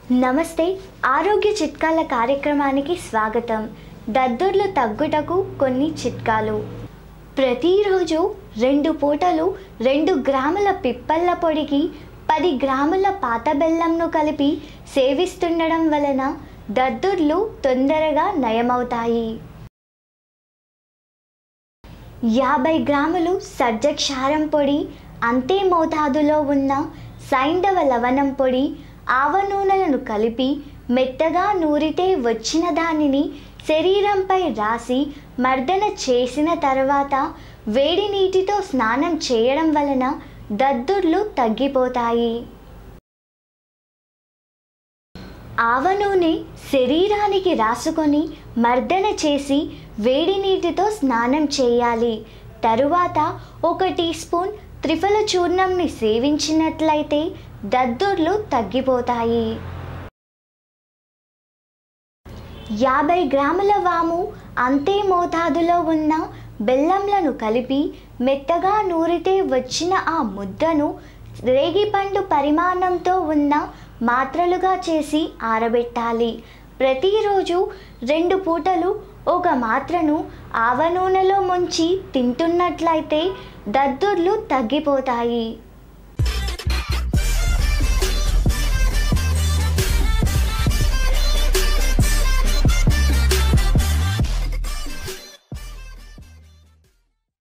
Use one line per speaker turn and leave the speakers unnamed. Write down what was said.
నమస్తే ఆరోగ్య చిట్కాల కార్యక్రమానికి స్వాగతం దద్దుర్లు తగ్గుటకు కొన్ని చిట్కాలు ప్రతిరోజు రెండు పూటలు రెండు గ్రాముల పిప్పళ్ళ పొడికి పది గ్రాముల పాత బెల్లంను కలిపి సేవిస్తుండడం వలన దద్దుర్లు తొందరగా నయమవుతాయి యాభై గ్రాములు సజ్జక్షారం పొడి అంతే మోతాదులో ఉన్న సైంధవ లవణం పొడి ఆవ నూనెలను కలిపి మెత్తగా నూరితే వచ్చిన దానిని శరీరంపై రాసి మర్దన చేసిన తర్వాత వేడి నీటితో స్నానం చేయడం వలన దద్దుర్లు తగ్గిపోతాయి ఆవ నూనె శరీరానికి రాసుకొని మర్దన చేసి వేడి నీటితో స్నానం చేయాలి తరువాత ఒక టీ స్పూన్ త్రిఫల చూర్ణంని సేవించినట్లయితే దద్దుర్లు తగ్గిపోతాయి యాభై గ్రాముల వాము అంతే మోతాదులో ఉన్న బెల్లంలను కలిపి మెత్తగా నూరితే వచ్చిన ఆ ముద్దను రేగిపండు పరిమాణంతో ఉన్న మాత్రలుగా చేసి ఆరబెట్టాలి ప్రతిరోజు రెండు పూటలు ఒక మాత్రను ఆవ నూనెలో ముంచి తింటున్నట్లయితే దద్దుర్లు తగ్గిపోతాయి